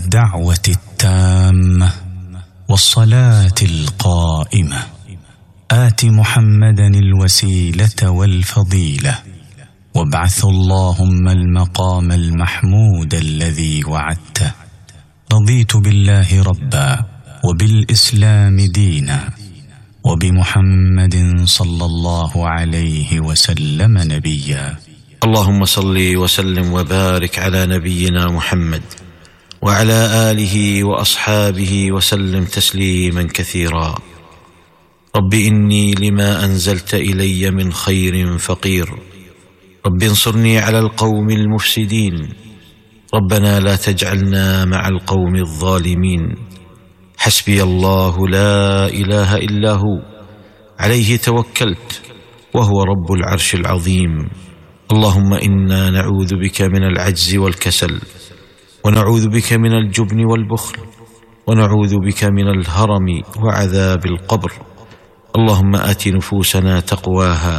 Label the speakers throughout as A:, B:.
A: الدعوه التامه والصلاه القائمه ات محمدا الوسيله والفضيله وابعث اللهم المقام المحمود الذي وعدته رضيت بالله ربا وبالاسلام دينا وبمحمد صلى الله عليه وسلم نبيا
B: اللهم صل وسلم وبارك على نبينا محمد وعلى اله واصحابه وسلم تسليما كثيرا رب اني لما انزلت الي من خير فقير رب انصرني على القوم المفسدين ربنا لا تجعلنا مع القوم الظالمين حسبي الله لا اله الا هو عليه توكلت وهو رب العرش العظيم اللهم انا نعوذ بك من العجز والكسل ونعوذ بك من الجبن والبخل ونعوذ بك من الهرم وعذاب القبر اللهم ات نفوسنا تقواها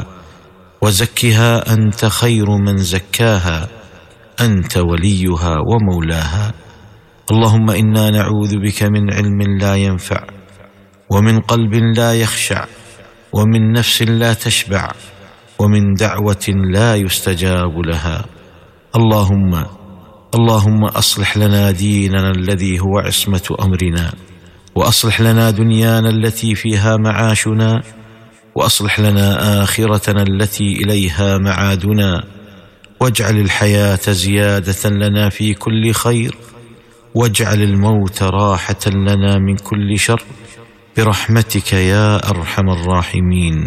B: وزكها انت خير من زكاها انت وليها ومولاها اللهم انا نعوذ بك من علم لا ينفع ومن قلب لا يخشع ومن نفس لا تشبع ومن دعوه لا يستجاب لها اللهم اللهم اصلح لنا ديننا الذي هو عصمه امرنا واصلح لنا دنيانا التي فيها معاشنا واصلح لنا اخرتنا التي اليها معادنا واجعل الحياه زياده لنا في كل خير واجعل الموت راحه لنا من كل شر برحمتك يا ارحم الراحمين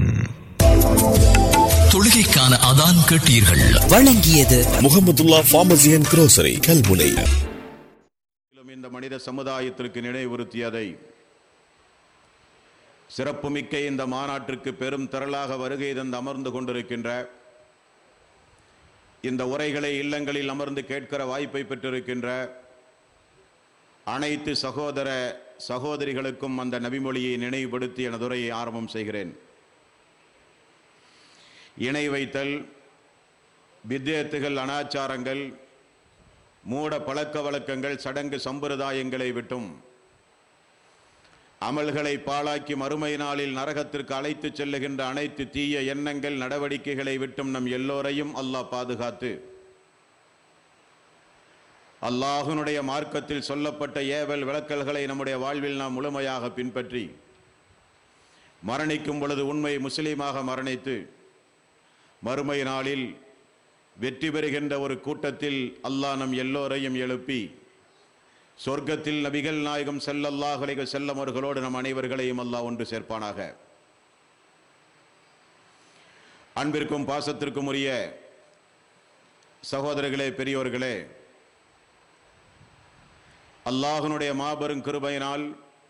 C: தொழுகைக்கான அதான் கேட்டீர்கள்
D: வழங்கியது
E: Mohamedullah pharmacy and grocery Kalmunai
F: மேலும் இந்த மனித சமுதாயத்திற்கு நினைவுறுத்தியதை சிறப்புமிக்க இந்த மாநாட்டிற்கு பெரும் திரளாக வருகை தந்து அமர்ந்து கொண்டிருக்கின்ற இந்த உரைகளை இல்லங்களில் அமர்ந்து கேட்கிற வாய்ப்பை பெற்றிருக்கின்ற அனைத்து சகோதர சகோதரிகளுக்கும் அந்த நபிமொழியை நினைவுபடுத்தி எனது உரையை ஆரம்பம் செய்கிறேன் இணை வைத்தல் வித்தியத்துகள் அனாச்சாரங்கள் மூட பழக்க வழக்கங்கள் சடங்கு சம்பிரதாயங்களை விட்டும் அமல்களை பாழாக்கி மறுமை நாளில் நரகத்திற்கு அழைத்துச் செல்லுகின்ற அனைத்து தீய எண்ணங்கள் நடவடிக்கைகளை விட்டும் நம் எல்லோரையும் அல்லாஹ் பாதுகாத்து அல்லாஹுனுடைய மார்க்கத்தில் சொல்லப்பட்ட ஏவல் விளக்கல்களை நம்முடைய வாழ்வில் நாம் முழுமையாக பின்பற்றி மரணிக்கும் பொழுது உண்மை முஸ்லீமாக மரணித்து மறுமை நாளில் வெற்றி பெறுகின்ற ஒரு கூட்டத்தில் அல்லாஹ் நம் எல்லோரையும் எழுப்பி சொர்க்கத்தில் நபிகள் நாயகம் செல்லல்லாஹ் அலைஹி செல்லம் அவர்களோடு நம் அனைவர்களையும் அல்லாஹ் ஒன்று சேர்ப்பானாக அன்பிற்கும் பாசத்திற்கும் உரிய சகோதரர்களே பெரியோர்களே அல்லாஹனுடைய மாபெரும் கிருபையினால்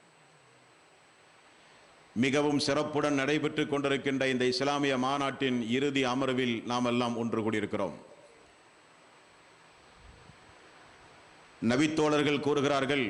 F: மிகவும் சிறப்புடன் நடைபெற்றுக் கொண்டிருக்கின்ற இந்த இஸ்லாமிய மாநாட்டின் இறுதி அமர்வில் நாம் எல்லாம் ஒன்று கூடியிருக்கிறோம் நபித்தோழர்கள் கூறுகிறார்கள்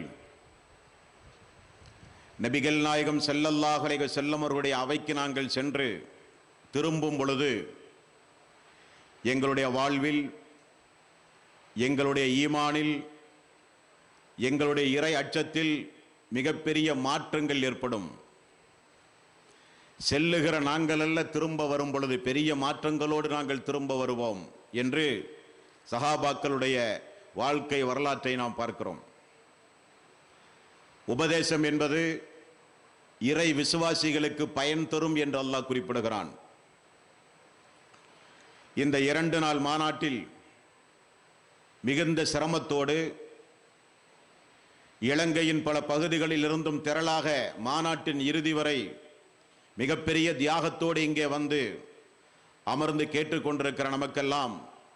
F: நபிகள் நாயகம் செல்லல்லாஹ் அலைஹி செல்லம் அவர்களுடைய அவைக்கு நாங்கள் சென்று திரும்பும் பொழுது எங்களுடைய வாழ்வில் எங்களுடைய ஈமானில் எங்களுடைய இறை அச்சத்தில் மிகப்பெரிய மாற்றங்கள் ஏற்படும் செல்லுகிற நாங்கள் அல்ல திரும்ப வரும் பொழுது பெரிய மாற்றங்களோடு நாங்கள் திரும்ப வருவோம் என்று சஹாபாக்களுடைய வாழ்க்கை வரலாற்றை நாம் பார்க்கிறோம் உபதேசம் என்பது இறை விசுவாசிகளுக்கு பயன் தரும் என்று அல்லாஹ் குறிப்பிடுகிறான் இந்த இரண்டு நாள் மாநாட்டில் மிகுந்த சிரமத்தோடு இலங்கையின் பல பகுதிகளில் இருந்தும் திரளாக மாநாட்டின் இறுதி வரை மிகப்பெரிய தியாகத்தோடு இங்கே வந்து அமர்ந்து கேட்டுக்கொண்டிருக்கிற நமக்கெல்லாம்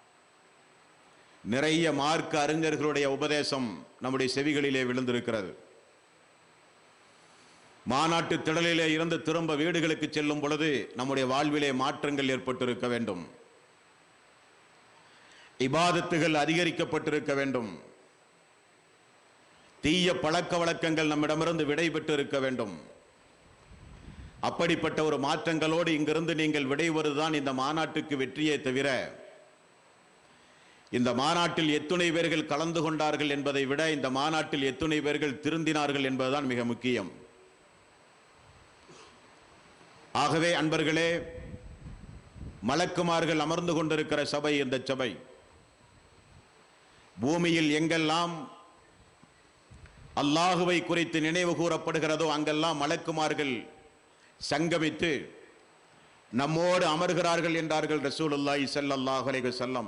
F: நிறைய மார்க்க அறிஞர்களுடைய உபதேசம் நம்முடைய செவிகளிலே விழுந்திருக்கிறது மாநாட்டு திடலிலே இருந்து திரும்ப வீடுகளுக்கு செல்லும் பொழுது நம்முடைய வாழ்விலே மாற்றங்கள் ஏற்பட்டிருக்க வேண்டும் இபாதத்துகள் அதிகரிக்கப்பட்டிருக்க வேண்டும் தீய பழக்க வழக்கங்கள் நம்மிடமிருந்து விடைபெற்று இருக்க வேண்டும் அப்படிப்பட்ட ஒரு மாற்றங்களோடு இங்கிருந்து நீங்கள் விடைவருதான் இந்த மாநாட்டுக்கு வெற்றியே தவிர இந்த மாநாட்டில் எத்துணை பேர்கள் கலந்து கொண்டார்கள் என்பதை விட இந்த மாநாட்டில் எத்துணை பேர்கள் திருந்தினார்கள் என்பதுதான் மிக முக்கியம் ஆகவே அன்பர்களே மலக்குமார்கள் அமர்ந்து கொண்டிருக்கிற சபை இந்த சபை பூமியில் எங்கெல்லாம் அல்லாஹுவை குறித்து நினைவு கூறப்படுகிறதோ அங்கெல்லாம் மலக்குமார்கள் சங்கமித்து நம்மோடு அமர்கிறார்கள் என்றார்கள் ரசூலுல்லாஹி ஸல்லல்லாஹு அலைஹி வஸல்லம்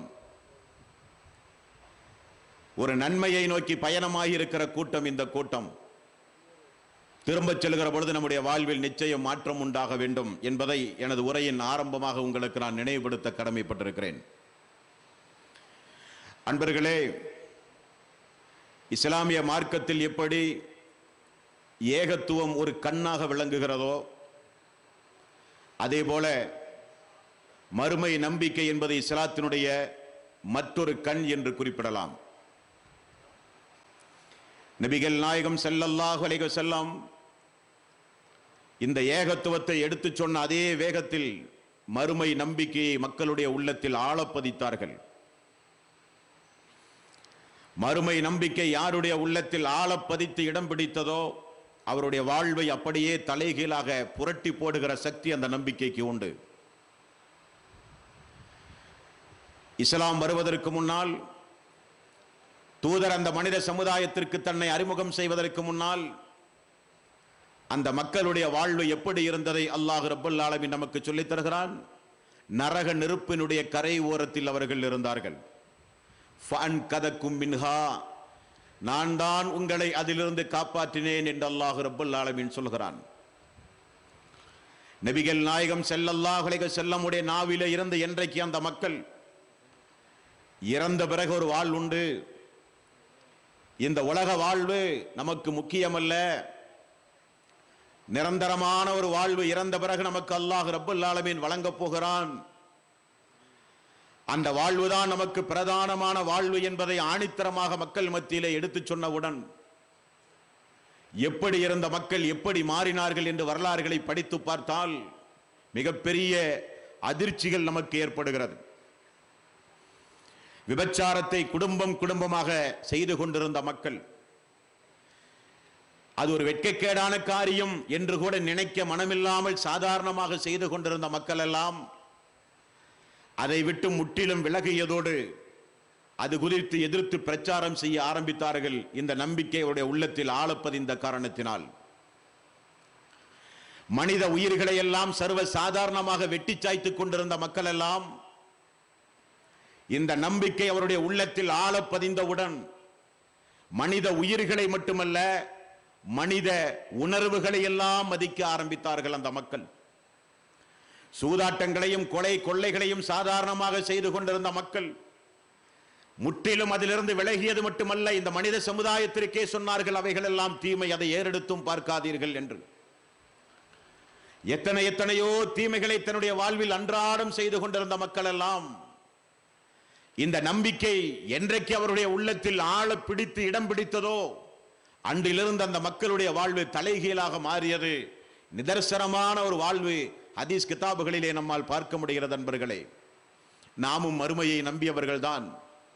F: ஒரு நன்மையை நோக்கி பயணமாகி இருக்கிற கூட்டம் இந்த கூட்டம் திரும்பச் செல்கிற பொழுது நம்முடைய வாழ்வில் நிச்சயம் மாற்றம் உண்டாக வேண்டும் என்பதை எனது உரையின் ஆரம்பமாக உங்களுக்கு நான் நினைவுபடுத்த கடமைப்பட்டிருக்கிறேன் அன்பர்களே இஸ்லாமிய மார்க்கத்தில் எப்படி ஏகத்துவம் ஒரு கண்ணாக விளங்குகிறதோ அதே போல மறுமை நம்பிக்கை என்பது இஸ்லாத்தினுடைய மற்றொரு கண் என்று குறிப்பிடலாம் நபிகள் நாயகம் ஸல்லல்லாஹு அலைஹி வஸல்லம் இந்த ஏகத்துவத்தை எடுத்துச் சொன்ன அதே வேகத்தில் மறுமை நம்பிக்கையை மக்களுடைய உள்ளத்தில் ஆழப்பதித்தார்கள் மறுமை நம்பிக்கை யாருடைய உள்ளத்தில் ஆழப்பதித்து இடம் பிடித்ததோ அவருடைய வாழ்வை அப்படியே தலைகீழாக புரட்டி போடுகிற சக்தி அந்த நம்பிக்கைக்கு உண்டு இஸ்லாம் வருவதற்கு முன்னால் தூதர் அந்த மனித சமுதாயத்திற்கு தன்னை அறிமுகம் செய்வதற்கு முன்னால் அந்த மக்களுடைய வாழ்வு எப்படி இருந்ததை அல்லாஹ் ரப்பல் ஆலமீன் நமக்கு சொல்லித் தருகிறான் நரக நெருப்பினுடைய கரை ஓரத்தில் அவர்கள் இருந்தார்கள் ஃபன் கதக்கும் மின்ஹா நான் தான் உங்களை அதிலிருந்து காப்பாற்றினேன் என்று அல்லாஹ் ரப்பல் ஆலமீன் சொல்கிறான் நபிகள் நாயகம் ஸல்லல்லாஹு அலைஹி செல்லமுடைய நாவிலே இருந்து என்றைக்கு அந்த மக்கள் இறந்த பிறகு ஒரு வாழ் உண்டு இந்த உலக வாழ்வு நமக்கு முக்கியமல்ல நிரந்தரமான ஒரு வாழ்வு இறந்த பிறகு நமக்கு அல்லாஹ் ரப்பல் ஆலமீன் வழங்கப் போகிறான் அந்த வாழ்வுதான் நமக்கு பிரதானமான வாழ்வு என்பதை ஆணித்தரமாக மக்கள் மத்தியிலே எடுத்துச் சொன்னவுடன் எப்படி இருந்த மக்கள் எப்படி மாறினார்கள் என்று வரலாறுகளை படித்து பார்த்தால் மிகப்பெரிய அதிர்ச்சிகள் நமக்கு ஏற்படுகிறது விபச்சாரத்தை குடும்பம் குடும்பமாக செய்து கொண்டிருந்த மக்கள் அது ஒரு வெட்கக்கேடான காரியம் என்று கூட நினைக்க மனமில்லாமல் சாதாரணமாக செய்து கொண்டிருந்த மக்கள் எல்லாம் அதை விட்டு முற்றிலும் விலகியதோடு அது குறித்து எதிர்த்து பிரச்சாரம் செய்ய ஆரம்பித்தார்கள் இந்த நம்பிக்கை அவருடைய உள்ளத்தில் ஆளப்பதிந்த காரணத்தினால் மனித உயிர்களை எல்லாம் சர்வ சாதாரணமாக வெட்டி சாய்த்துக் கொண்டிருந்த மக்கள் எல்லாம் இந்த நம்பிக்கை அவருடைய உள்ளத்தில் ஆழப்பதிந்தவுடன் மனித உயிர்களை மட்டுமல்ல மனித உணர்வுகளை எல்லாம் மதிக்க ஆரம்பித்தார்கள் அந்த மக்கள் சூதாட்டங்களையும் கொலை கொள்ளைகளையும் சாதாரணமாக செய்து கொண்டிருந்த மக்கள் முற்றிலும் அதிலிருந்து விலகியது மட்டுமல்ல இந்த மனித சமுதாயத்திற்கே சொன்னார்கள் அவைகள் எல்லாம் தீமை அதை ஏறெடுத்தும் பார்க்காதீர்கள் என்று எத்தனை எத்தனையோ தீமைகளை தன்னுடைய வாழ்வில் அன்றாடம் செய்து கொண்டிருந்த மக்கள் எல்லாம் இந்த நம்பிக்கை என்றைக்கு அவருடைய உள்ளத்தில் ஆழ பிடித்து இடம் பிடித்ததோ அன்றிலிருந்து அந்த மக்களுடைய வாழ்வு தலைகீழாக மாறியது நிதர்சனமான ஒரு வாழ்வு ஹதீஸ் கிதாபுகளிலே நம்மால் பார்க்க முடிகிறது நண்பர்களே நாமும் மறுமையை நம்பியவர்கள்தான்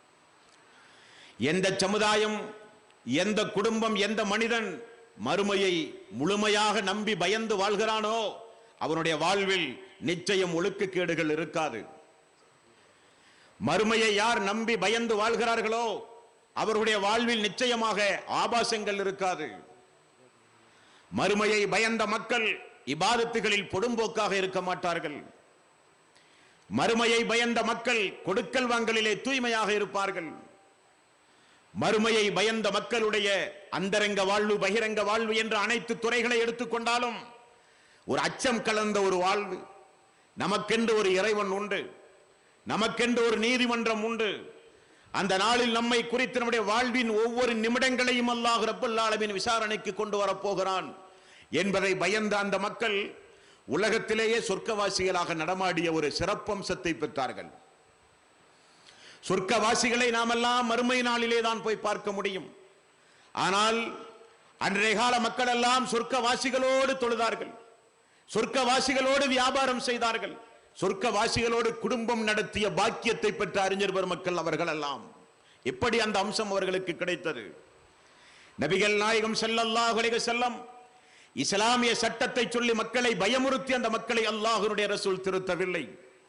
F: எந்த சமுதாயம் எந்த குடும்பம் எந்த மனிதன் மறுமையை முழுமையாக நம்பி பயந்து வாழ்கிறானோ அவனுடைய வாழ்வில் நிச்சயம் ஒழுக்கக்கேடுகள் இருக்காது மறுமையை யார் நம்பி பயந்து வாழ்கிறார்களோ அவருடைய வாழ்வில் நிச்சயமாக ஆபாசங்கள் இருக்காது மறுமையை பயந்த மக்கள் இபாதத்துகளில் பொடும்போக்காக இருக்க மாட்டார்கள் மறுமையை பயந்த மக்கள் கொடுக்கல் வாங்கலிலே தூய்மையாக இருப்பார்கள் மறுமையை பயந்த மக்களுடைய அந்தரங்க வாழ்வு பகிரங்க வாழ்வு என்ற அனைத்து துறைகளை எடுத்துக்கொண்டாலும் ஒரு அச்சம் கலந்த ஒரு வாழ்வு நமக்கென்று ஒரு இறைவன் உண்டு நமக்கென்று ஒரு நீதிமன்றம் உண்டு அந்த நாளில் நம்மை குறித்து நம்முடைய வாழ்வின் ஒவ்வொரு நிமிடங்களையும் அல்லாஹ் ரப்பல் ஆலமீன் விசாரணைக்கு கொண்டு வரப்போகிறான் என்பதை பயந்த அந்த மக்கள் உலகத்திலேயே சொர்க்கவாசிகளாக நடமாடிய ஒரு சிறப்பம்சத்தை பெற்றார்கள் சொர்க்கவாசிகளை நாமெல்லாம் மறுமை நாளிலே தான் போய் பார்க்க முடியும் ஆனால் அன்றைய கால மக்கள் எல்லாம் சொர்க்கவாசிகளோடு தொழுதார்கள் சொர்க்கவாசிகளோடு வியாபாரம் செய்தார்கள் சொர்க்கவாசிகளோடு குடும்பம் நடத்திய பாக்கியத்தை பெற்ற அறிஞர் பெருமக்கள் அவர்கள் எல்லாம் எப்படி அந்த அம்சம் அவர்களுக்கு கிடைத்தது நபிகள் நாயகம் ஸல்லல்லாஹு அலைஹி வஸல்லம் இஸ்லாமிய சட்டத்தை சொல்லி மக்களை பயமுறுத்தி அந்த மக்களை அல்லாஹ்வுடைய ரசூல் திருத்தவில்லை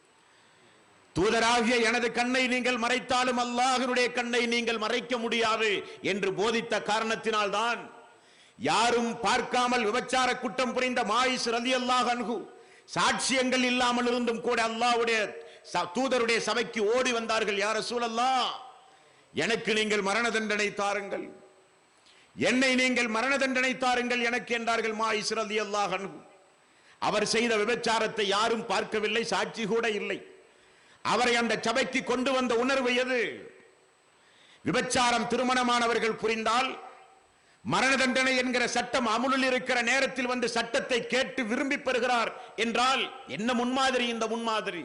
F: தூதராகிய எனது கண்ணை நீங்கள் மறைத்தாலும் அல்லாஹ்வுடைய கண்ணை நீங்கள் மறைக்க முடியாது என்று போதித்த காரணத்தினால்தான் யாரும் பார்க்காமல் விபச்சார குற்றம் புரிந்த மாயிஸ் ரலியல்லாஹு அன்ஹு சாட்சியங்கள் இல்லாமல் இருந்தும் கூட அல்லாஹ்வுடைய ச- தூதருடைய சபைக்கு ஓடி வந்தார்கள் யார் ரசூலல்லாஹ் எனக்கு நீங்கள் மரண தண்டனை தாருங்கள் என்னை நீங்கள் மரண தண்டனை தாருங்கள் எனக்கு என்றார்கள் மா இஸ்ரதி அல்லாஹ் அவர் செய்த விபச்சாரத்தை யாரும் பார்க்கவில்லை சாட்சி கூட இல்லை அவரை அந்த சபைக்கு கொண்டு வந்த உணர்வு எது விபச்சாரம் திருமணமானவர்கள் புரிந்தால் மரண தண்டனை என்கிற சட்டம் அமுலில் இருக்கிற நேரத்தில் வந்து சட்டத்தை கேட்டு விரும்பி பெறுகிறார் என்றால் என்ன முன்மாதிரி இந்த முன்மாதிரி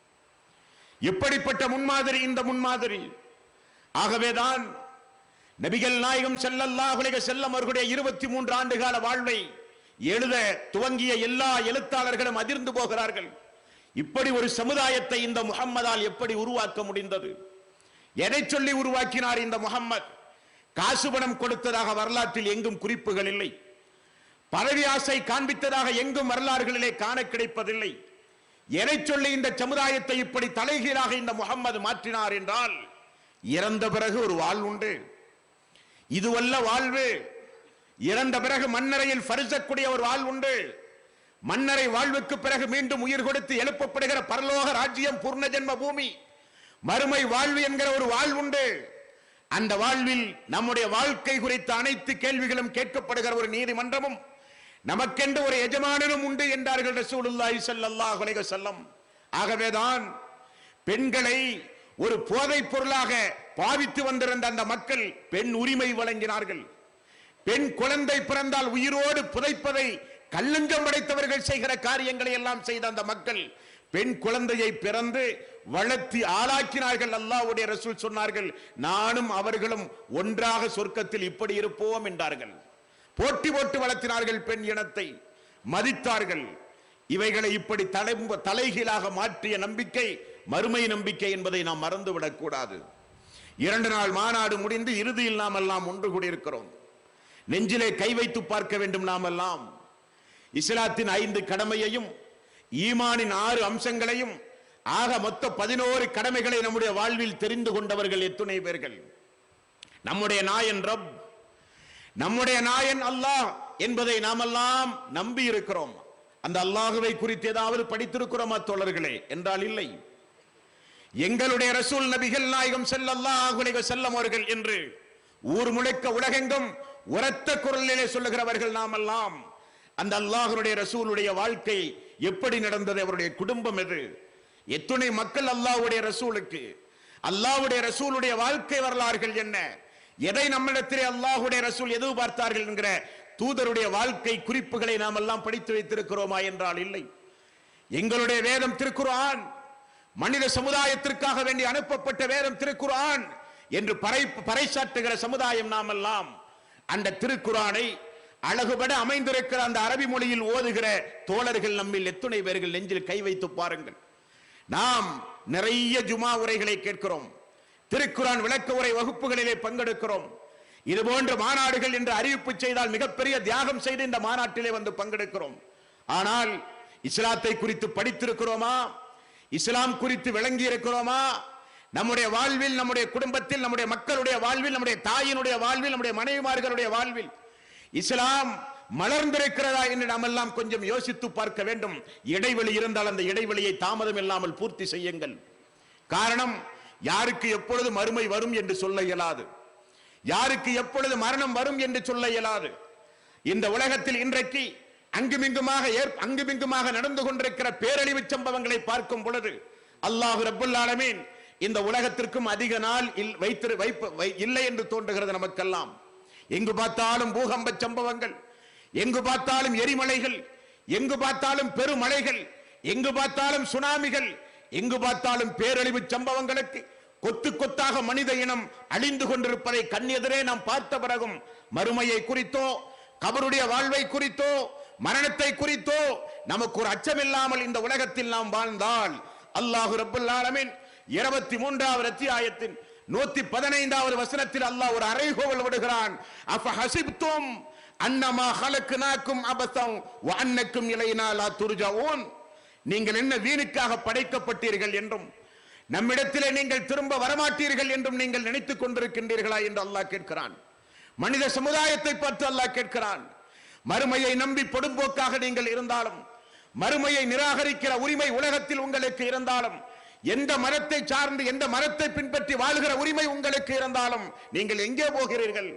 F: எப்படிப்பட்ட முன்மாதிரி இந்த முன்மாதிரி ஆகவேதான் நபிகள் நாயகம் ஸல்லல்லாஹு அலைஹி செல்லம் அவர்களுடைய இருபத்தி மூன்று ஆண்டு கால வாழ்வை எழுத துவங்கிய எல்லா எழுத்தாளர்களும் அதிர்ந்து போகிறார்கள் இப்படி ஒரு சமுதாயத்தை இந்த முகம்மதால் எப்படி உருவாக்க முடிந்தது எதை சொல்லி உருவாக்கினார் இந்த முகம்மது காசு பணம் கொடுத்ததாக வரலாற்றில் எங்கும் குறிப்புகள் இல்லை பதவி ஆசை காண்பித்ததாக எங்கும் வரலாறுகளிலே காண கிடைப்பதில்லை எதை சொல்லி இந்த சமுதாயத்தை இப்படி தலைகீழாக இந்த முகம்மது மாற்றினார் என்றால் இறந்த பிறகு ஒரு வாழ்வுண்டு இதுவல்ல வாழ்வு இறந்த பிறகு மண்ணறையில் பரிசக்கூடிய ஒரு வாழ்வுண்டு மன்னரை வாழ்வுக்கு பிறகு மீண்டும் உயிர் கொடுத்து எழுப்பப்படுகிற பரலோக ராஜ்யம் பூர்ண ஜென்ம பூமி மறுமை வாழ்வு என்கிற ஒரு வாழ்வுண்டு அந்த வாழ்வில் நம்முடைய வாழ்க்கை குறித்த அனைத்து கேள்விகளும் கேட்கப்படுகிற ஒரு நீதிமன்றமும் நமக்கென்று ஒரு எஜமானனும் உண்டு என்றார்கள் ரசூலுல்லாஹி ஸல்லல்லாஹு அலைஹி வஸல்லம் ஆகவேதான் பெண்களை ஒரு போதைப் பொருளாக பாவித்து வந்திருந்த அந்த மக்கள் பெண் உரிமை வழங்கினார்கள் பெண் குழந்தை பிறந்தால் உயிரோடு புதைப்பதை கல்லஞ்சம் படைத்தவர்கள் செய்கிற காரியங்களை எல்லாம் செய்த அந்த மக்கள் பெண் குழந்தையை பிறந்து வளர்த்தி ஆளாக்கினார்கள் அல்லாஹ்வுடைய ரசூல் சொன்னார்கள் நானும் அவர்களும் ஒன்றாக சொர்க்கத்தில் இப்படி இருப்போம் என்றார்கள் போட்டி போட்டு வளர்த்தினார்கள் பெண் இனத்தை மதித்தார்கள் இவைகளை இப்படி தலை தலைகீழாக மாற்றிய நம்பிக்கை மறுமை நம்பிக்கை என்பதை நாம் மறந்துவிடக் கூடாது இரண்டு நாள் மாநாடு முடிந்து இறுதியில் நாம் எல்லாம் ஒன்று கூடியிருக்கிறோம் நெஞ்சிலே கை வைத்து பார்க்க வேண்டும் நாம் எல்லாம் இஸ்லாத்தின் ஐந்து கடமையையும் ஈமானின் ஆறு அம்சங்களையும் ஆக மொத்த பதினோரு கடமைகளை நம்முடைய வாழ்வில் தெரிந்து கொண்டவர்கள் எத்துணை பேர்கள் நம்முடைய நாயன் ரப் நம்முடைய நாயன் அல்லாஹ் என்பதை நாமெல்லாம் நம்பி இருக்கிறோம் அந்த அல்லாஹுவை குறித்து ஏதாவது படித்திருக்கிறோமா தோழர்களே என்றால் இல்லை எங்களுடைய ரசூல் நபிகள் நாயகம் ஸல்லல்லாஹு அலைஹி வஸல்லம் அவர்கள் என்று ஊர் முழுக்க உலகெங்கும் உரத்த குரலிலே சொல்லுகிறவர்கள் நாமெல்லாம் அந்த அல்லாஹ்வுடைய ரசூலுடைய வாழ்க்கை எப்படி நடந்தது அவருடைய குடும்பம் எது எத்துணை மக்கள் அல்லாஹ்வுடைய ரசூலுக்கு அல்லாஹ்வுடைய ரசூலுடைய வாழ்க்கை வரலாறுகள் என்ன எதை நம்மிடத்திலே அல்லாஹ்வுடைய ரசூல் எது பார்த்தார்கள் என்கிற தூதருடைய வாழ்க்கை குறிப்புகளை நாம் எல்லாம் படித்து வைத்திருக்கிறோமா என்றால் இல்லை எங்களுடைய வேதம் திருக்குர்ஆன் மனித சமுதாயத்திற்காக வேண்டி அனுப்பப்பட்ட வேதம் திருக்குர்ஆன் என்று பறை பறைசாற்றுகிற சமுதாயம் நாம் எல்லாம் அந்த திருக்குர்ஆனை அழகுபட அமைந்திருக்கிற அந்த அரபி மொழியில் ஓதுகிற தோழர்கள் நம்மில் எத்துணை பேர்கள் நெஞ்சில் கை வைத்து பாருங்கள் நாம் நிறைய ஜுமா உரைகளை கேட்கிறோம் திருக்குரான் விளக்க உரை வகுப்புகளிலே பங்கெடுக்கிறோம் இது போன்ற மாநாடுகள் என்று அறிவிப்பு செய்தால் மிகப்பெரிய தியாகம் செய்து இந்த மாநாட்டிலே வந்து பங்கெடுக்கிறோம் ஆனால் இஸ்லாத்தை குறித்து படித்திருக்கிறோமா இஸ்லாம் குறித்து விளங்கி இருக்கிறோமா நம்முடைய வாழ்வில் நம்முடைய குடும்பத்தில் நம்முடைய மக்களுடைய வாழ்வில் நம்முடைய தாயினுடைய வாழ்வில் நம்முடைய மனைவிமார்களுடைய வாழ்வில் இஸ்லாம் மலர்ந்திருக்கிறதா என்று நாம் எல்லாம் கொஞ்சம் யோசித்து பார்க்க வேண்டும் இடைவெளி இருந்தால் அந்த இடைவெளியை தாமதம் இல்லாமல் பூர்த்தி செய்யுங்கள் காரணம் யாருக்கு எப்பொழுது மறுமை வரும் என்று சொல்ல இயலாது யாருக்கு எப்பொழுது மரணம் வரும் என்று சொல்ல இயலாது இந்த உலகத்தில் இன்றைக்கு அங்குமிங்குமாக ஏற்- அங்குமிங்குமாக நடந்து கொண்டிருக்கிற பேரழிவு சம்பவங்களை பார்க்கும் பொழுது அல்லாஹ் ரப்புல் ஆலமீன் இந்த உலகத்திற்கும் அதிக நாள் இல்- வைத்திரு வைப்ப வை- இல்லை என்று தோன்றுகிறது நமக்கெல்லாம் எங்கு பார்த்தாலும் பூகம்ப சம்பவங்கள் எங்கு பார்த்தாலும் எரிமலைகள் எங்கு பார்த்தாலும் பெருமழைகள் எங்கு பார்த்தாலும் சுனாமிகள் எங்கு பார்த்தாலும் பேரழிவு சம்பவங்களுக்கு கொத்து கொத்தாக மனித இனம் அழிந்து கொண்டிருப்பதை கண்ணெதிரே நாம் பார்த்த பிறகும் மறுமையை குறித்தோ கபருடைய வாழ்வை குறித்தோ மரணத்தை குறித்தோ நமக்கு ஒரு அச்சமில்லாமல் இந்த உலகத்தில் நாம் வாழ்ந்தால் அல்லாஹு ரப்பல் ஆலமீன் இருபத்தி மூன்றாவது அத்தியாயத்தின் நூத்தி பதினைந்தாவது வசனத்தில் அல்லாஹ் ஒரு அறைகோவல் விடுகிறான் அஃப ஹசிப்தும் அன்னமா ஹலக்குனாக்கும் அபசம் வ அன்னக்கும் இலைனா லா துர்ஜாவூன் நீங்கள் என்ன வீணுக்காக படைக்கப்பட்டீர்கள் என்றும் நம்மிடத்திலே நீங்கள் திரும்ப வரமாட்டீர்கள் என்றும் நீங்கள் நினைத்துக் கொண்டிருக்கின்றீர்களா என்று அல்லாஹ் கேட்கிறான் மனித சமுதாயத்தை பார்த்து அல்லாஹ் கேட்கிறான் மறுமையை நம்பி பொடும்போக்காக நீங்கள் இருந்தாலும் மறுமையை நிராகரிக்கிற உரிமை உலகத்தில் உங்களுக்கு இருந்தாலும் எந்த மரத்தை சார்ந்து எந்த மரத்தை பின்பற்றி வாழ்கிற உரிமை உங்களுக்கு இருந்தாலும் நீங்கள் எங்கே போகிறீர்கள்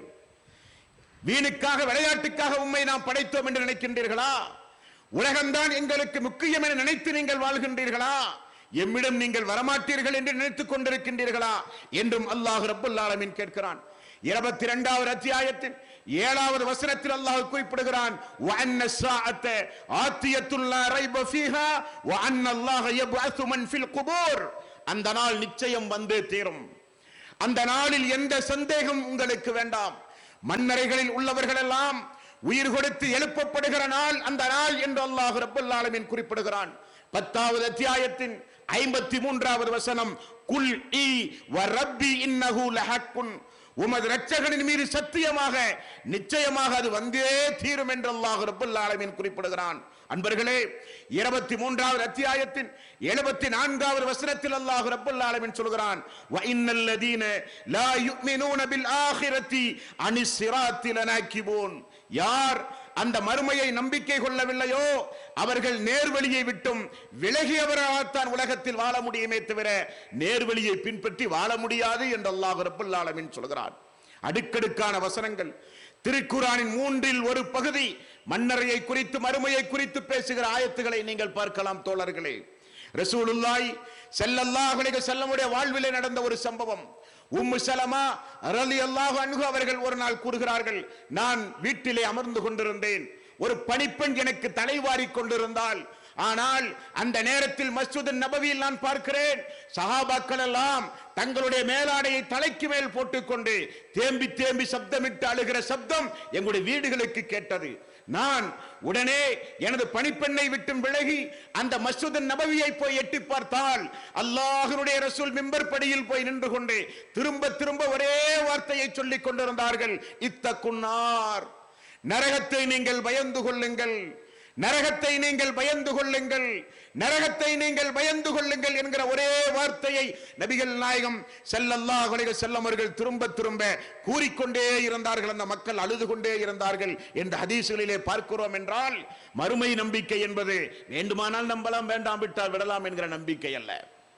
F: வீணுக்காக விளையாட்டுக்காக உண்மை நாம் படைத்தோம் என்று நினைக்கின்றீர்களா உலகம்தான் எங்களுக்கு முக்கியம் என நினைத்து நீங்கள் வாழ்கின்றீர்களா எம்மிடம் நீங்கள் வரமாட்டீர்கள் என்று நினைத்துக் கொண்டிருக்கின்றீர்களா என்றும் அல்லாஹ் ரப்பல் ஆலமீன் கேட்கிறான் இருபத்தி இரண்டாவது அத்தியாயத்தின் ஏழாவது வசனத்தில் அல்லாஹ் குறிப்பிடுகிறான் وَأَنَّ السَّاعَةَ آتِيَةٌ لَا رَيْبَ فِيهَا وَأَنَّ اللَّهَ يَبْعَثُ مَنْ فِي الْقُبُورِ அந்த நாள் நிச்சயம் வந்தே தீரும் அந்த நாளில் எந்த சந்தேகம் உங்களுக்கு வேண்டாம் மண்ணறைகளில் உள்ளவர்கள் எல்லாம் உயிர் கொடுத்து எழுப்பப்படுகிற நாள் அந்த நாள் என்று அல்லாஹ் ரப்பல் ஆலமீன் குறிப்பிடுகிறான் பத்தாவது அத்தியாயத்தின் ஐம்பத்தி மூன்றாவது வசனம் குல் இ வ ரப்பி இன்னஹு லஹக்குன் உமது இரட்சகனின் மீது சத்தியமாக நிச்சயமாக அது வந்தே தீரும் என்று அல்லாஹ் ரப்பல் ஆலமீன் குறிப்பிடுகிறான் அன்பர்களே இருபத்தி மூன்றாவது அத்தியாயத்தின் எழுபத்தி நான்காவது வசனத்தில் அல்லாஹ் ரப்பல் ஆலமீன் சொல்கிறான் வ இன்னல் லதீன லா யுமினூன பில் ஆகிரத்தி அனி சிராத்தி லனாக்கிபூன் யார் அந்த மறுமையை நம்பிக்கை கொள்ளவில்லையோ அவர்கள் நேர்வழியை விட்டும் விலகியவராகத்தான் உலகத்தில் வாழ முடியுமே தவிர நேர்வழியை பின்பற்றி வாழ முடியாது என்று அல்லாஹ் ரப்பல் ஆலமீன் சொல்கிறான் அடுக்கடுக்கான வசனங்கள் திருக்குறானின் மூன்றில் ஒரு பகுதி மன்னரையை குறித்து மறுமையை குறித்து பேசுகிற ஆயத்துகளை நீங்கள் பார்க்கலாம் தோழர்களே ரசூலுல்லாய் ஸல்லல்லாஹு அலைஹி வஸல்லமுடைய வாழ்விலே நடந்த ஒரு சம்பவம் உம்மு சலமா ரலியல்லாஹு அன்ஹு அவர்கள் ஒரு நாள் கூறுகிறார்கள் நான் வீட்டிலே அமர்ந்து கொண்டிருந்தேன் ஒரு பணிப்பெண் எனக்கு தலைவாரி கொண்டிருந்தால் ஆனால் அந்த நேரத்தில் மஸ்ஜித் நபவியில் நான் பார்க்கிறேன் சஹாபாக்கள் எல்லாம் தங்களுடைய மேலாடையை தலைக்கு மேல் போட்டுக்கொண்டு தேம்பி தேம்பி சப்தமிட்டு அழுகிற சப்தம் எங்களுடைய வீடுகளுக்கு கேட்டது நான் உடனே எனது பணிப்பெண்ணை விட்டும் விலகி அந்த மஸ்ஜித் நபவியை போய் எட்டி பார்த்தால் அல்லாஹ்வுடைய ரசூல் மிம்பர் படியில் போய் நின்று கொண்டு திரும்ப திரும்ப ஒரே வார்த்தையை சொல்லிக் கொண்டிருந்தார்கள் இத்த குன்னார் நரகத்தை நீங்கள் பயந்து கொள்ளுங்கள் நரகத்தை நீங்கள் பயந்து கொள்ளுங்கள் நரகத்தை நீங்கள் பயந்து கொள்ளுங்கள் என்கிற ஒரே வார்த்தையை நபிகள் நாயகம் ஸல்லல்லாஹு அலைஹி வஸல்லம் அவர்கள் திரும்ப திரும்ப கூறிக்கொண்டே இருந்தார்கள் அந்த மக்கள் அழுது கொண்டே இருந்தார்கள் என்ற ஹதீஸ்களிலே பார்க்கிறோம் என்றால் மறுமை நம்பிக்கை என்பது வேண்டுமானால் நம்பலாம் வேண்டாம் விட்டால் விடலாம் என்கிற நம்பிக்கை அல்ல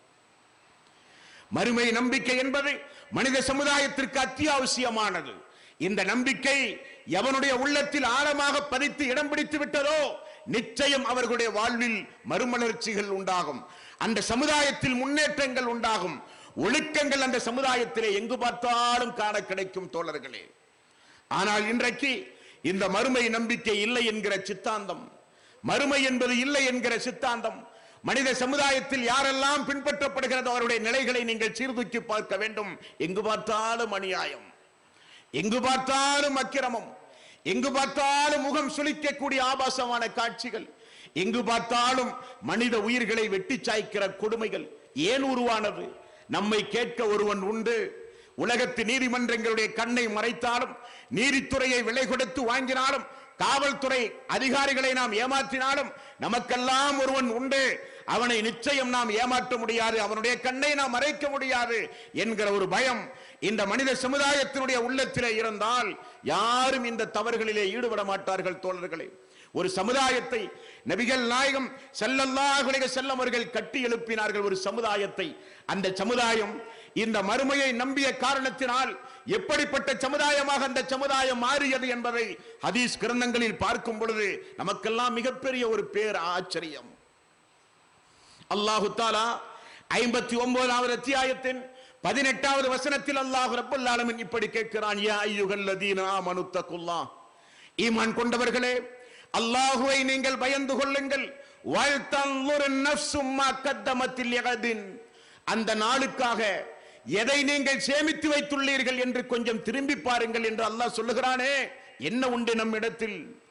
F: மறுமை நம்பிக்கை என்பது மனித சமுதாயத்திற்கு அத்தியாவசியமானது இந்த நம்பிக்கை எவனுடைய உள்ளத்தில் ஆழமாக பதித்து இடம் பிடித்து விட்டதோ நிச்சயம் அவர்களுடைய வாழ்வில் மறுமலர்ச்சிகள் உண்டாகும் அந்த சமுதாயத்தில் முன்னேற்றங்கள் உண்டாகும் ஒழுக்கங்கள் அந்த சமுதாயத்திலே எங்கு பார்த்தாலும் காண கிடைக்கும் தோழர்களே ஆனால் இன்றைக்கு இந்த மறுமை நம்பிக்கை இல்லை என்கிற சித்தாந்தம் மறுமை என்பது இல்லை என்கிற சித்தாந்தம் மனித சமுதாயத்தில் யாரெல்லாம் பின்பற்றப்படுகிறதோ அவருடைய நிலைகளை நீங்கள் சீர்தூக்கி பார்க்க வேண்டும் எங்கு பார்த்தாலும் அநியாயம் எங்கு பார்த்தாலும் அக்கிரமம் எங்கு பார்த்தாலும் முகம் சுளிக்கக்கூடிய ஆபாசமான காட்சிகள் எங்கு பார்த்தாலும் மனித உயிர்களை வெட்டி சாய்க்கிற கொடுமைகள் ஏன் உருவானது நம்மை கேட்க ஒருவன் உண்டு உலகத்து நீதிமன்றங்களுடைய கண்ணை மறைத்தாலும் நீதித்துறையை விலை கொடுத்து வாங்கினாலும் காவல்துறை அதிகாரிகளை நாம் ஏமாற்றினாலும் நமக்கெல்லாம் ஒருவன் உண்டு அவனை நிச்சயம் நாம் ஏமாற்ற முடியாது அவனுடைய கண்ணை நாம் மறைக்க முடியாது என்கிற ஒரு பயம் இந்த மனித சமுதாயத்தினுடைய உள்ளத்திலே இருந்தால் யாரும் இந்த தவறுகளிலே ஈடுபட மாட்டார்கள் தோழர்களே ஒரு சமுதாயத்தை நபிகள் நாயகம் ஸல்லல்லாஹு அலைஹி வஸல்லம் அவர்கள் கட்டி எழுப்பினார்கள் ஒரு சமுதாயத்தை அந்த சமுதாயம் இந்த மறுமையை நம்பிய காரணத்தினால் எப்படிப்பட்ட சமுதாயமாக அந்த சமுதாயம் மாறியது என்பதை ஹதீஸ் கிரந்தங்களில் பார்க்கும் பொழுது நமக்கெல்லாம் மிகப்பெரிய ஒரு பேர் ஆச்சரியம் அல்லாஹு தாலா ஐம்பத்தி ஒன்பதாவது அத்தியாயத்தின் பதினெட்டாவது வசனத்தில் அல்லாஹ் ரப்பல் ஆலமீன் இப்படி கேட்கிறான் யா ஐயுகல் லதீன ஆமனு தக்குல்லாஹ் ஈமான் கொண்டவர்களே அல்லாஹுவை நீங்கள் பயந்து கொள்ளுங்கள் வல்தன்லுர் நஃப்சும் மா கத்தமத்தில் யகதின் அந்த நாளுக்காக எதை நீங்கள் சேமித்து வைத்துள்ளீர்கள் என்று கொஞ்சம் திரும்பி பாருங்கள் என்று அல்லாஹ் சொல்லுகிறானே என்ன உண்டு நம்மிடத்தில்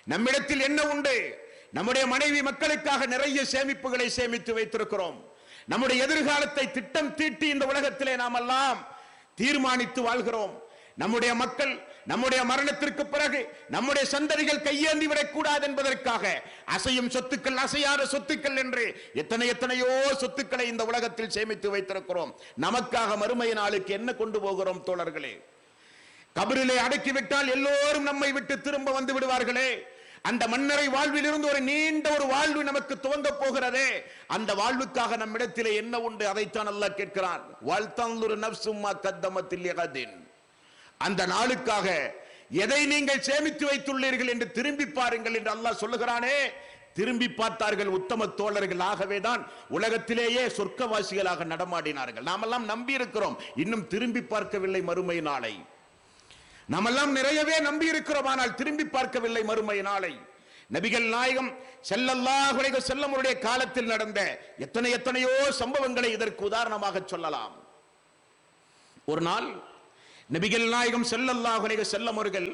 F: நம்மிடத்தில் என்ன உண்டு நம்முடைய மனைவி மக்களுக்காக நிறைய சேமிப்புகளை சேமித்து வைத்திருக்கிறோம் நம்முடைய எதிர்காலத்தை திட்டம் தீட்டி இந்த உலகத்திலே நாம் எல்லாம் தீர்மானித்து வாழ்கிறோம் நம்முடைய மக்கள் நம்முடைய மரணத்திற்கு பிறகு நம்முடைய சந்ததிகள் கையேந்தி விடக்கூடாது என்பதற்காக அசையும் சொத்துக்கள் அசையாத சொத்துக்கள் என்று எத்தனை எத்தனையோ சொத்துக்களை இந்த உலகத்தில் சேமித்து வைத்திருக்கிறோம் நமக்காக மறுமை நாளுக்கு என்ன கொண்டு போகிறோம் தோழர்களே கபரிலே அடக்கிவிட்டால் எல்லோரும் நம்மை விட்டு திரும்ப வந்து விடுவார்களே அந்த மன்னரை வாழ்வில் இருந்து ஒரு நீண்ட ஒரு வாழ்வு நமக்கு துவங்க போகிறதே அந்த வாழ்வுக்காக நம்மிடத்திலே என்ன உண்டு அதைத்தான் அல்லாஹ் கேட்கிறான் வாழ்த்தந்துரு நப்சும்மா கத்தமத்தில் யகதின் அந்த நாளுக்காக எதை நீங்கள் சேமித்து வைத்துள்ளீர்கள் என்று திரும்பி பாருங்கள் என்று அல்லாஹ் சொல்லுகிறானே திரும்பி பார்த்தார்கள் உத்தம தோழர்கள் ஆகவேதான் உலகத்திலேயே சொர்க்கவாசிகளாக நடமாடினார்கள் நாமெல்லாம் நம்பி இருக்கிறோம் இன்னும் திரும்பி பார்க்கவில்லை மறுமை நாளை நாமெல்லாம் நிறையவே நம்பி இருக்கிறோம் ஆனால் திரும்பி பார்க்கவில்லை மறுமை நாளை நபிகள் நாயகம் செல்லல்லாஹு அலைஹி செல்லமுடைய காலத்தில் நடந்த எத்தனை எத்தனையோ சம்பவங்களை இதற்கு உதாரணமாக சொல்லலாம் ஒரு நாள் நபிகள் நாயகம் செல்லல்லாஹு அலைஹி செல்லம் அவர்கள்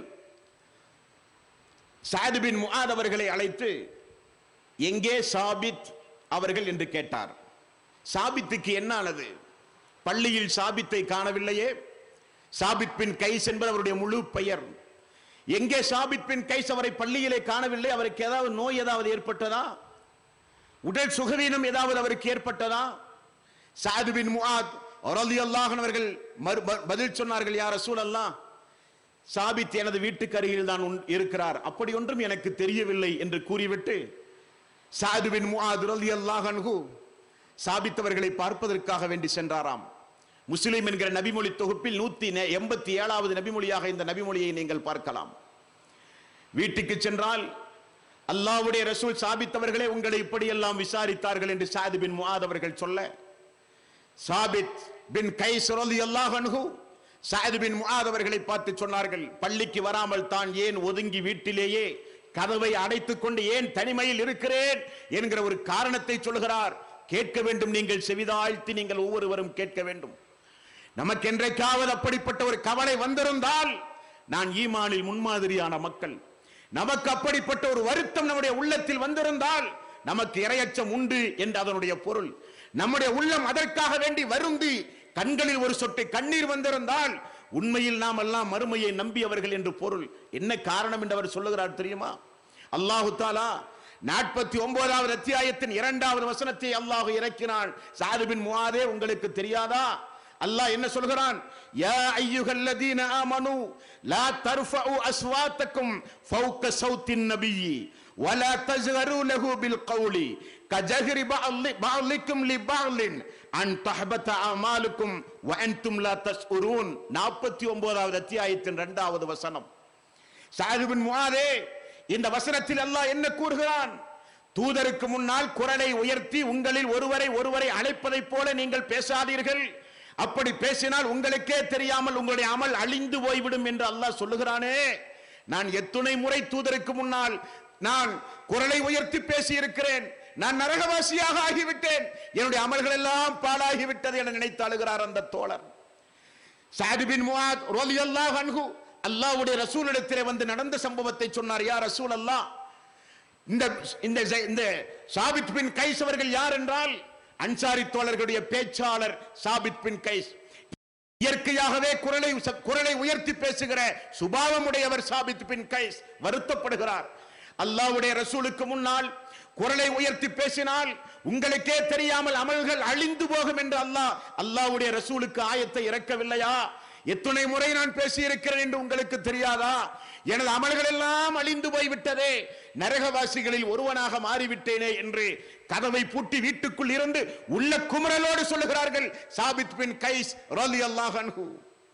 F: சாது பின் முஆத் அவர்களை அழைத்து எங்கே சாபித் அவர்கள் என்று கேட்டார் சாபித்துக்கு என்ன ஆனது பள்ளியில் சாபித்தை காணவில்லையே சாபித் பின் கைஸ் என்பது அவருடைய முழு பெயர் எங்கே சாபித் பின் கைஸ் அவரை பள்ளியிலே காணவில்லை அவருக்கு ஏதாவது நோய் ஏதாவது ஏற்பட்டதா உடல் சுகவீனம் ஏதாவது அவருக்கு ஏற்பட்டதா சாது பின் முஆத் ரலியல்லாஹு அன்ஹு அவர்கள் மறு- மறு- பதில் சொன்னார்கள் யார் ரசூலல்லாஹ் சாபித் எனது வீட்டுக்கு அருகில் தான் உன்- இருக்கிறார் அப்படி ஒன்றும் எனக்கு தெரியவில்லை என்று கூறிவிட்டு சாது பின் முஆத் ரலியல்லாஹு அன்ஹு சாபித் அவர்களை பார்ப்பதற்காக வேண்டி சென்றாராம் முஸ்லிம் என்கிற நபிமொழி தொகுப்பில் நூத்தி நே- எண்பத்தி ஏழாவது நபிமொழியாக இந்த நபிமொழியை நீங்கள் பார்க்கலாம் வீட்டுக்கு சென்றால் அல்லாஹ்வுடைய ரசூல் சாபித் அவர்களே உங்களை இப்படியெல்லாம் விசாரித்தார்கள் என்று சாது பின் முஆத் அவர்கள் சொல்ல சாபித் பின் கைஸ் ரலியல்லாஹு அன்ஹு சாது பின் முஆத் அவர்களை பார்த்து சொன்னார்கள் பள்ளிக்கு வராமல் தான் ஏன் ஒதுங்கி வீட்டிலேயே கதவை அடைத்துக் கொண்டு ஏன் தனிமையில் இருக்கிறேன் என்கிற ஒரு காரணத்தை சொல்கிறார் கேட்க வேண்டும் நீங்கள் செவிதாழ்த்தி நீங்கள் ஒவ்வொருவரும் கேட்க வேண்டும் நமக்கு என்றைக்காவது அப்படிப்பட்ட ஒரு கவலை வந்திருந்தால் நான் ஈமானில் முன்மாதிரியான மக்கள் நமக்கு அப்படிப்பட்ட ஒரு வருத்தம் நம்முடைய உள்ளத்தில் வந்திருந்தால் நமக்கு இரையச்சம் உண்டு என்று அதனுடைய பொருள் நம்முடைய உள்ளம் அதற்காக வேண்டி வருந்தி கண்களில் ஒரு சொட்டு கண்ணீர் வந்திருந்தால் உண்மையில் நாம் எல்லாம் மறுமையை நம்பியவர்கள் என்று பொருள் என்ன காரணம் என்று அவர் சொல்லுகிறார் தெரியுமா அல்லாஹு தாலா நாற்பத்தி ஒன்பதாவது அத்தியாயத்தின் இரண்டாவது வசனத்தை அல்லாஹ் இறக்கினான் சாது பின் முஆதே உங்களுக்கு தெரியாதா அல்லாஹ் என்ன சொல்கிறான் யா ஐயுகல்லதீன ஆமனு லா தர்ஃபஉ அஸ்வாத்தக்கும் ஃபௌக சௌத்தின் நபியி ولا تجهروا له بالقول كجهر بعض- بعضكم لبعض أن تحبط أعمالكم وأنتم لا تشعرون 49வது அத்தியாயத்தின் இரண்டாவது வசனம் சாது பின் முஆதே இந்த வசனத்தில் அல்லாஹ் என்ன கூறுகிறான் தூதருக்கு முன்னால் குரலை உயர்த்தி உங்களில் ஒருவரை ஒருவரை அழைப்பதைப் போல நீங்கள் பேசாதீர்கள் அப்படி பேசினால் உங்களுக்கே தெரியாமல் உங்களுடைய அமல் அழிந்து போய்விடும் என்று அல்லாஹ் சொல்லுகிறானே நான் எத்துணை முறை தூதருக்கு முன்னால் நான் குரலை உயர்த்தி பேசி இருக்கிறேன் நான் நரகவாசியாக ஆகிவிட்டேன் என்னுடைய அமல்கள் எல்லாம் பாழாகிவிட்டது என நினைத்து அழுகிறார் அந்த தோழர் சாது பின் முஆத் ரலியல்லாஹு அன்ஹு அல்லாஹ்வுடைய ரசூலிடத்திலே வந்து நடந்த சம்பவத்தை சொன்னார் யா ரசூல் அல்லாஹ் இந்த இந்த இந்த சாபித் பின் கைஸ் அவர்கள் யார் என்றால் அன்சாரி தோழர்களுடைய பேச்சாளர் சாபித் பின் கைஸ் இயற்கையாகவே குரலை குரலை உயர்த்தி பேசுகிற சுபாவமுடையவர் சாபித் பின் கைஸ் வருத்தப்படுகிறார் அல்லாஹ்வுடைய ரசூலுக்கு முன்னால் குரலை உயர்த்தி பேசினால் உங்களுக்கே தெரியாமல் அமல்கள் அழிந்து போகும் என்று அல்லாஹ் அல்லாஹ்வுடைய ரசூலுக்கு ஆயத்தை இறக்கவில்லையா எத்தனை முறை நான் பேசியிருக்கிறேன் என்று உங்களுக்கு தெரியாதா எனது அமல்கள் எல்லாம் அழிந்து போய்விட்டதே நரகவாசிகளில் ஒருவனாக மாறிவிட்டேனே என்று கதவை பூட்டி வீட்டுக்குள் இருந்து உள்ள குமரலோடு சொல்லுகிறார்கள் சாபித் பின் கைஸ் ரலியல்லாஹு அன்ஹு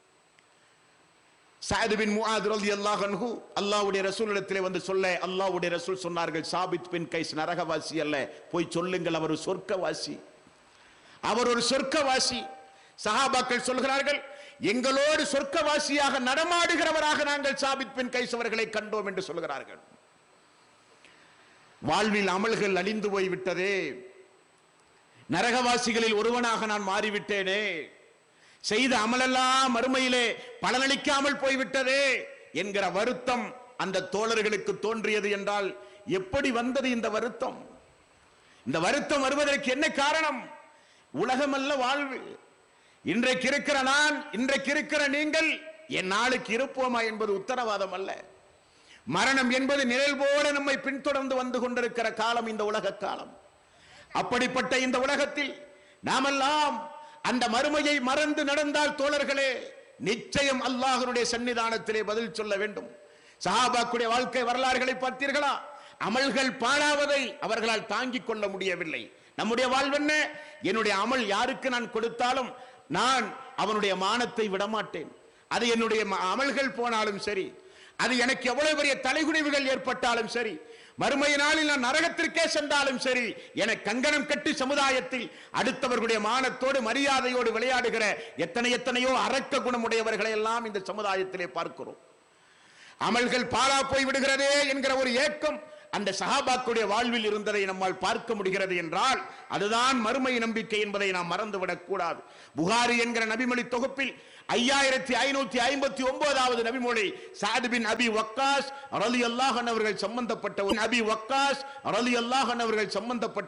F: சாது பின் முஆத் ரலியல்லாஹு அன்ஹு அல்லாஹ்வுடைய ரசூலிடத்திலே வந்து சொல்ல அல்லாஹ்வுடைய ரசூல் சொன்னார்கள் சாபித் பின் கைஸ் நரகவாசி அல்ல போய் சொல்லுங்கள் அவர் ஒரு சொர்க்கவாசி அவர் ஒரு சொர்க்கவாசி சஹாபாக்கள் சொல்கிறார்கள் எங்களோடு சொர்க்கவாசியாக நடமாடுகிறவராக நாங்கள் சாபித் பின் கைஸ் அவர்களை கண்டோம் என்று சொல்கிறார்கள் வாழ்வில் அமல்கள் அழிந்து போய் விட்டதே நரகவாசிகளில் ஒருவனாக நான் மாறிவிட்டேனே செய்த அமலெல்லாம் மறுமையிலே பலனளிக்காமல் போய்விட்டதே என்கிற வருத்தம் அந்த தோழர்களுக்கு தோன்றியது என்றால் எப்படி வந்தது இந்த வருத்தம் இந்த வருத்தம் வருவதற்கு என்ன காரணம் உலகமல்ல வாழ்வு இன்றைக்கு இருக்கிற நான் இன்றைக்கு இருக்கிற நீங்கள் என் நாளுக்கு இருப்போமா என்பது உத்தரவாதம் அல்ல மரணம் என்பது நிழல் போல நம்மை பின்தொடர்ந்து வந்து கொண்டிருக்கிற காலம் இந்த உலக காலம் அப்படிப்பட்ட இந்த உலகத்தில் நாமெல்லாம் அந்த மறுமையை மறந்து நடந்தால் தோழர்களே நிச்சயம் அல்லாஹ்வுடைய சன்னிதானத்திலே பதில் சொல்ல வேண்டும் சஹாபாக்குடைய வாழ்க்கை வரலாறுகளை பார்த்தீர்களா அமல்கள் பாழாவதை அவர்களால் தாங்கிக் கொள்ள முடியவில்லை நம்முடைய வாழ்வென்ன என்னுடைய அமல் யாருக்கு நான் கொடுத்தாலும் நான் அவனுடைய மானத்தை விடமாட்டேன் அது என்னுடைய ம- அமல்கள் போனாலும் சரி அது எனக்கு எவ்வளவு பெரிய தலைகுனிவுகள் ஏற்பட்டாலும் சரி மறுமை நாளில் நான் நரகத்திற்கே சென்றாலும் சரி என கங்கணம் கட்டி சமுதாயத்தில் அடுத்தவர்களுடைய மானத்தோடு மரியாதையோடு விளையாடுகிற எத்தனை எத்தனையோ அரக்க குணமுடையவர்களை எல்லாம் இந்த சமுதாயத்திலே பார்க்கிறோம் அமல்கள் பாழா போய் விடுகிறதே என்கிற ஒரு ஏக்கம் அந்த சஹாபாக்குடைய வாழ்வில் இருந்ததை நம்மால் பார்க்க முடிகிறது என்றால் அதுதான் மறுமை நம்பிக்கை என்பதை நாம் மறந்துவிடக் கூடாது புகாரி என்கிற நபிமொழி தொகுப்பில் ஐயாயிரத்தி ஐநூத்தி ஐம்பத்தி ஒன்பதாவது நபிமொழி சாது பின் அபி வக்காஸ் ரலி அல்லாஹன் அவர்கள் சம்பந்தப்பட்ட ஒரு- அபி வக்காஸ் ரலி அல்லாஹன் அவர்கள் சம்பந்தப்பட்ட